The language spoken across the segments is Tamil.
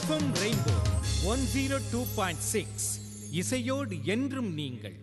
FM rainbow one zero two point six இசையோடு என்றும் நீங்கள்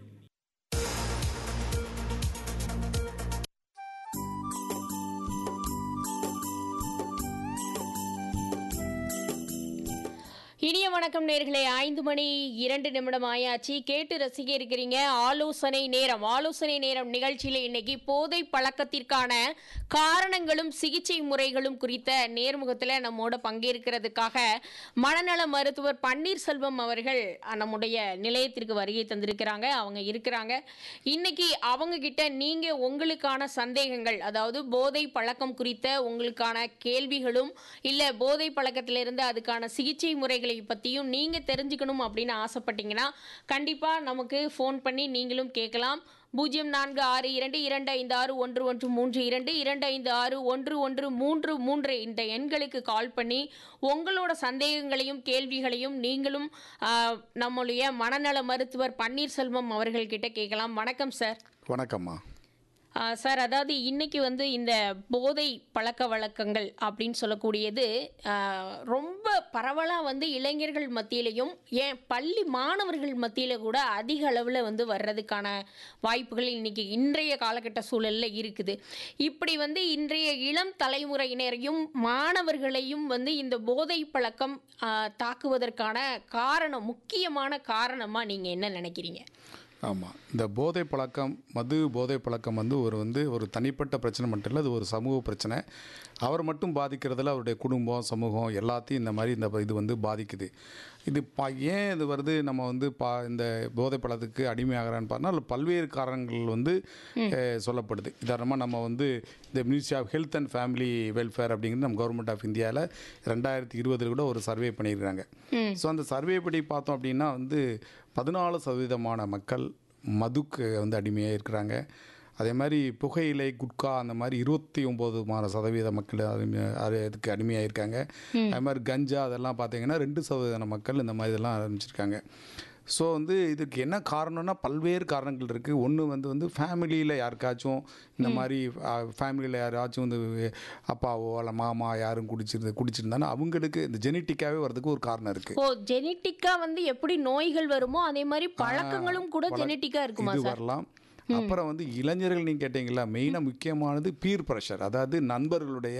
இனிய வணக்கம் நேர்களே ஐந்து மணி இரண்டு நிமிடம் ஆயாச்சு கேட்டு ரசிக்க இருக்கிறீங்க ஆலோசனை நேரம் ஆலோசனை நேரம் நிகழ்ச்சியில் இன்னைக்கு போதை பழக்கத்திற்கான காரணங்களும் சிகிச்சை முறைகளும் குறித்த நேர்முகத்தில் நம்மோட பங்கேற்கிறதுக்காக மனநல மருத்துவர் பன்னீர்செல்வம் அவர்கள் அஹ், நம்முடைய நிலையத்திற்கு வருகை தந்திருக்கிறாங்க அவங்க இருக்கிறாங்க இன்னைக்கு அவங்க கிட்ட நீங்க உங்களுக்கான சந்தேகங்கள் அதாவது போதை பழக்கம் குறித்த உங்களுக்கான கேள்விகளும் இல்ல போதை பழக்கத்திலிருந்து அதுக்கான சிகிச்சை முறைகளை பத்தியும் நீங்க தெரிஞ்சுக்கணும் அப்படின்னு ஆசைப்பட்டீங்கன்னா கண்டிப்பா நமக்கு ஃபோன் பண்ணி நீங்களும் கேட்கலாம் பூஜ்ஜியம் நான்கு ஆறு இரண்டு இரண்டு ஐந்து ஆறு ஒன்று ஒன்று மூன்று இரண்டு இரண்டு ஐந்து ஆறு ஒன்று ஒன்று மூன்று மூன்று இந்த எண்களுக்கு கால் பண்ணி உங்களோட சந்தேகங்களையும் கேள்விகளையும் நீங்களும் ஆஹ், நம்முடைய மனநல மருத்துவர் பன்னீர்செல்வம் அவர்கள்கிட்ட கேட்கலாம் வணக்கம் சார் வணக்கம்மா ஆ, சார் அதாவது இன்னைக்கு வந்து இந்த போதை பழக்க வழக்கங்கள் அப்படின்னு சொல்லக்கூடியது ஆ, ரொம்ப பரவலாக வந்து இளைஞர்கள் மத்தியிலையும் ஏன் பள்ளி மாணவர்கள் மத்தியில கூட அதிக அளவில் வந்து வர்றதுக்கான வாய்ப்புகள் இன்னைக்கு இன்றைய காலகட்ட சூழலில் இருக்குது இப்படி வந்து இன்றைய இளம் தலைமுறையினரையும் மாணவர்களையும் வந்து இந்த போதை பழக்கம் ஆ, தாக்குவதற்கான காரணம் முக்கியமான காரணமாக நீங்கள் என்ன நினைக்கிறீங்க ஆமாம் இந்த போதை பழக்கம் மது போதை பழக்கம் வந்து ஒரு வந்து ஒரு தனிப்பட்ட பிரச்சனை மட்டும் இல்லை அது ஒரு சமூக பிரச்சனை அவர் மட்டும் பாதிக்கிறதுல அவருடைய குடும்பம் சமூகம் எல்லாத்தையும் இந்த மாதிரி இந்த இது வந்து பாதிக்குது இது பா ஏன் இது வருது நம்ம வந்து பா இந்த போதை பழக்கத்துக்கு அடிமையாகிறான்னு பார்த்தா அதுல பல்வேறு காரணங்கள் வந்து அஹ், சொல்லப்படுது உதாரணமாக நம்ம வந்து இந்த ministry of health and family welfare அப்படிங்கிறது நம்ம கவர்மெண்ட் ஆஃப் இந்தியாவில் ரெண்டாயிரத்தி இருபதில் கூட ஒரு சர்வே பண்ணியிருக்காங்க ஸோ அந்த சர்வே படி பார்த்தோம் அப்படின்னா வந்து பதினாலு சதவீதமான மக்கள் மதுக்கு வந்து அடிமையாக இருக்கிறாங்க அதே மாதிரி புகையிலை குட்கா அந்த மாதிரி இருபத்தி ஒம்பது சதவீத மக்கள் அடிமை அது இதுக்கு அடிமையாக இருக்காங்க அதே மாதிரி கஞ்சா அதெல்லாம் பார்த்தீங்கன்னா ரெண்டு சதவீத மக்கள் இந்த மாதிரி இதெல்லாம் ஆரம்பிச்சிருக்காங்க ஸோ வந்து இதுக்கு என்ன காரணம்னா பல்வேறு காரணங்கள் இருக்குது ஒன்று வந்து வந்து ஃபேமிலியில் யாருக்காச்சும் இந்த மாதிரி ஃபேமிலியில் யாராச்சும் வந்து அப்பாவோ இல்லை மாமா யாரும் குடிச்சிருந்து குடிச்சிருந்தாலும் அவங்களுக்கு இந்த ஜெனட்டிக்காகவே வரதுக்கு ஒரு காரணம் இருக்குது ஓ ஜெனட்டிக்கா வந்து எப்படி நோய்கள் வருமோ அதே மாதிரி பழக்கங்களும் கூட ஜெனட்டிக்கா இருக்குமா இது சார் வரலாம் அப்புறம் வந்து இளைஞர்கள் நீங்கள் கேட்டீங்களா மெயினாக முக்கியமானது பீர் ப்ரெஷர் அதாவது நண்பர்களுடைய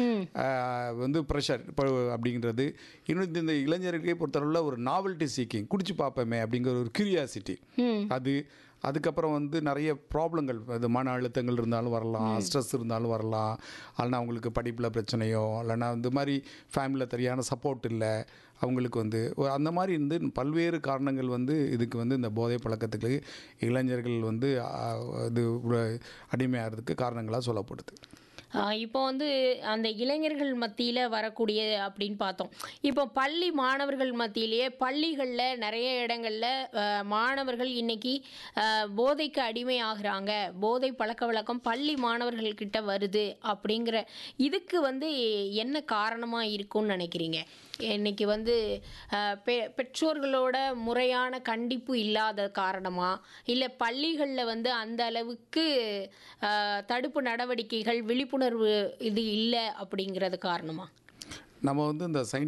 ஆஹ், வந்து ப்ரெஷர் இப்போ அப்படிங்கிறது இன்னும் இந்த- இந்த இளைஞர்களை பொறுத்தளவில் ஒரு நாவல்ட்டி சீக்கிங் குடிச்சு பார்ப்போமே அப்படிங்கிற ஒரு கியூரியாசிட்டி அது அதுக்கப்புறம் வந்து நிறைய ப்ராப்ளங்கள் அது மன அழுத்தங்கள் இருந்தாலும் வரலாம் ஸ்ட்ரெஸ் இருந்தாலும் வரலாம் இல்லைனா அவங்களுக்கு படிப்பில் பிரச்சனையோ இல்லைனா இந்த மாதிரி ஃபேமிலியில் சரியான சப்போர்ட் இல்லை அவங்களுக்கு வந்து ஒரு அந்த மாதிரி வந்து பல்வேறு காரணங்கள் வந்து இதுக்கு வந்து இந்த போதை பழக்கத்துக்கு இளைஞர்கள் வந்து ஆ, இது அடிமையாகிறதுக்கு காரணங்களாக சொல்லப்படுது ஆஹ் இப்போ வந்து அந்த இளைஞர்கள் மத்தியில் வரக்கூடிய அப்படின்னு பார்த்தோம் இப்போ பள்ளி மாணவர்கள் மத்தியிலேயே பள்ளிகளில் நிறைய இடங்களில் ஆஹ், மாணவர்கள் இன்னைக்கு ஆஹ், போதைக்கு அடிமை ஆகுறாங்க போதை பழக்க வழக்கம் பள்ளி மாணவர்கள்கிட்ட வருது அப்படிங்கிற இதுக்கு வந்து என்ன காரணமாக இருக்கும்னு நினைக்கிறீங்க இன்னைக்கு வந்து ஆஹ், பெ- பெற்றோர்களோட முறையான கண்டிப்பு இல்லாத காரணமா இல்லை பள்ளிகளில் வந்து அந்த அளவுக்கு ஆஹ், தடுப்பு நடவடிக்கைகள் விழிப்புணர்வு இது இல்லை அப்படிங்கிறது காரணமா நம்ம வந்து இந்த